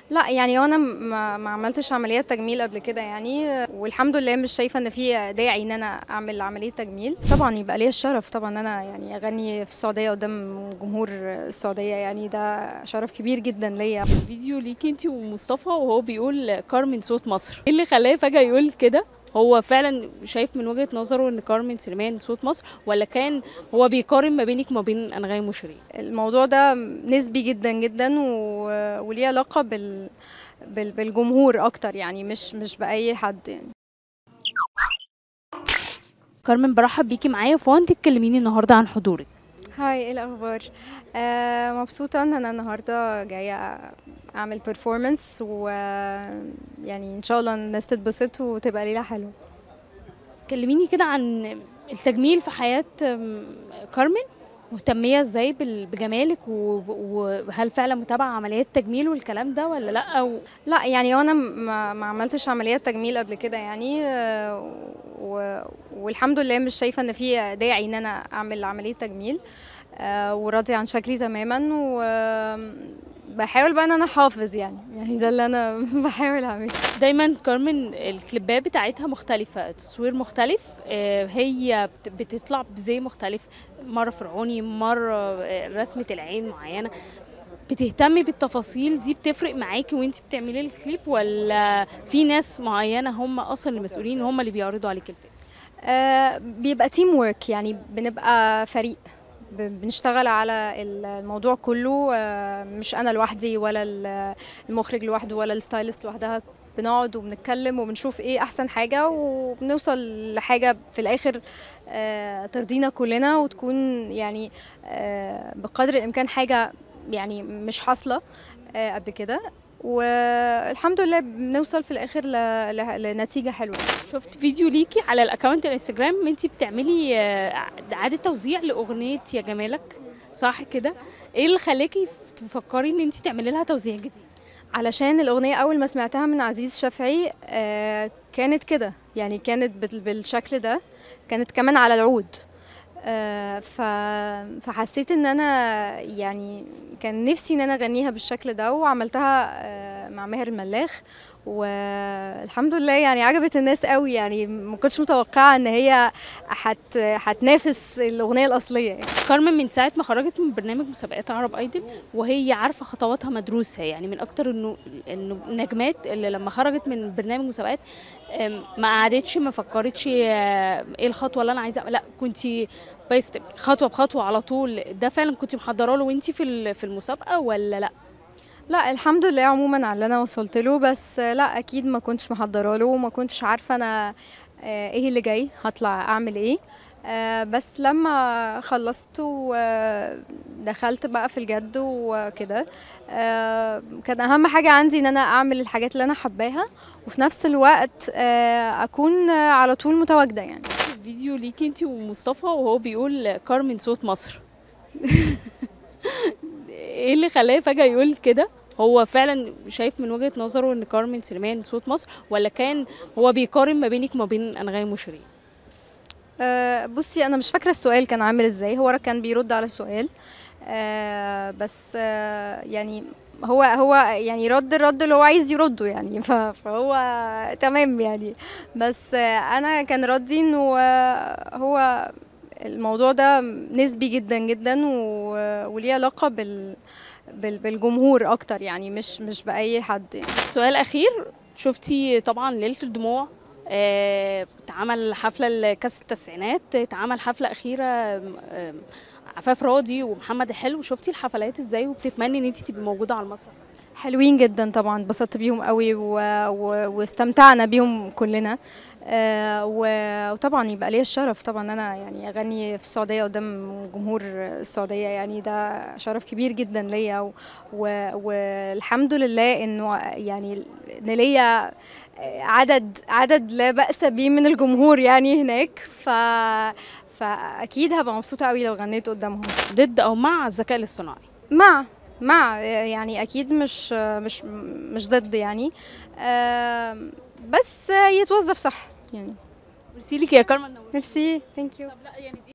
لا يعني وانا ما, ما عملتش عمليات تجميل قبل كده يعني والحمد لله مش شايفه ان في داعي ان انا اعمل عمليه تجميل طبعا يبقى ليا الشرف طبعا ان انا يعني اغني في السعوديه قدام جمهور السعوديه يعني ده شرف كبير جدا ليا فيديو ليكي انت ومصطفى وهو بيقول كارمن صوت مصر ايه اللي خلاه فجاه يقول كده هو فعلا شايف من وجهه نظره ان كارمن سليمان صوت مصر ولا كان هو بيقارن ما بينك وما بين انغام وشيرين الموضوع ده نسبي جدا جدا و... وليه علاقه بال... بال... بالجمهور اكتر يعني مش مش باي حد يعني كارمن برحب بيكي معايا فوان تكلميني النهارده عن حضورك هاي ايه الاخبار آه مبسوطه ان انا النهارده جايه اعمل بيرفورمانس و يعني ان شاء الله الناس تتبسط وتبقى ليله حلوه كلميني كده عن التجميل في حياه أم، كارمن مهتمية ازاي بال- بجمالك و- وهل فعلا متابعة عمليات تجميل والكلام ده ولا لا و... لا يعني وانا ما, ما عملتش عمليات تجميل قبل كده يعني آه، و... والحمد لله مش شايفه ان في داعي ان انا اعمل عمليه تجميل آه، وراضيه عن شكلي تماما وبحاول بقى ان انا احافظ يعني يعني ده اللي انا بحاول اعمله دايما كارمن الكليبات بتاعتها مختلفة تصوير مختلف آه، هي بت- بتطلع بزي مختلف مرة فرعوني مرة آه، رسمة العين معينة بتهتمي بالتفاصيل دي بتفرق معاكي وانت بتعملي الكليب ولا في ناس معينة هم اصلا المسؤولين هم اللي بيعرضوا عليك الفيديو آه، بيبقى تيم ورك يعني بنبقى فريق ب- بنشتغل على الموضوع كله آه، مش انا لوحدي ولا ال- المخرج لوحده ولا الستايلست لوحدها بنقعد وبنتكلم وبنشوف ايه احسن حاجه وبنوصل لحاجه في الاخر آه، ترضينا كلنا وتكون يعني آه، بقدر الامكان حاجه يعني مش حاصله آه، قبل كده والحمد لله بنوصل في الاخر ل- ل- لنتيجه حلوه شفت فيديو ليكي على الاكونت الانستجرام انت بتعملي آه، اعاده توزيع لاغنيه يا جمالك صح كده ايه اللي خلاكي تفكري ان انت تعملي لها توزيع جديد علشان الأغنية أول ما سمعتها من عزيز شافعي آه كانت كده يعني كانت بال- بالشكل ده كانت كمان على العود آه ف... فحسيت ان انا يعني كان نفسي ان انا اغنيها بالشكل ده وعملتها آه مع ماهر الملاخ والحمد لله يعني عجبت الناس قوي يعني ما كنتش متوقعه ان هي هت... هتنافس الاغنيه الاصليه يعني. كارمن من ساعه ما خرجت من برنامج مسابقات عرب ايدل وهي عارفه خطواتها مدروسه يعني من اكتر انه انه النجمات اللي لما خرجت من برنامج مسابقات أم، ما قعدتش ما فكرتش آه، ايه الخطوه اللي انا عايزه أعمل- لا كنت بس خطوه بخطوه على طول ده فعلا كنت محضره له وانت في ال- في المسابقه ولا لا لا الحمد لله عموما على اللي انا وصلت له بس لا اكيد ما كنتش محضره له وما كنتش عارفه انا آه، ايه اللي جاي هطلع اعمل ايه آه، بس لما خلصت ودخلت بقى في الجد وكده آه، كان اهم حاجه عندي ان انا اعمل الحاجات اللي انا حباها وفي نفس الوقت آه، اكون آه، على طول متواجده يعني فيديو ليكي انت ومصطفى وهو بيقول كارمن صوت مصر ايه اللي خلاه فجأة يقول كده هو فعلا شايف من وجهة نظره ان كارمن سليمان صوت مصر ولا كان هو بيقارن ما بينك وما بين انغام وشيرين آه، بصي انا مش فاكره السؤال كان عامل ازاي هو كان بيرد على سؤال آه، بس آه، يعني هو هو يعني رد الرد اللي هو عايز يرده يعني ف- فهو تمام يعني بس آه، انا كان ردي انه آه، هو الموضوع ده نسبي جدا جدا و- وليه علاقه بال بال- بالجمهور اكتر يعني مش مش باي حد يعني سؤال اخير شفتي طبعا ليلة الدموع آه، اتعمل حفلة لكاس التسعينات اتعمل حفلة أخيرة آم، آم، عفاف راضي ومحمد الحلو شفتي الحفلات ازاي وبتتمني ان انت تبقي موجودة على المسرح حلوين جدا طبعا اتبسطت بيهم قوي و... و... واستمتعنا بيهم كلنا آه و... وطبعا يبقى ليا الشرف طبعا ان انا يعني اغني في السعوديه قدام جمهور السعوديه يعني ده شرف كبير جدا ليا و... و... والحمد لله انه يعني ان ليا عدد عدد لا باس به من الجمهور يعني هناك ف فاكيد هبقى مبسوطه قوي لو غنيت قدامهم ضد او مع الذكاء الاصطناعي مع مع يعني اكيد مش مش مش ضد يعني آم، بس يتوظف صح يعني ميرسي لك يا كارمن ميرسي ثانك يو لا يعني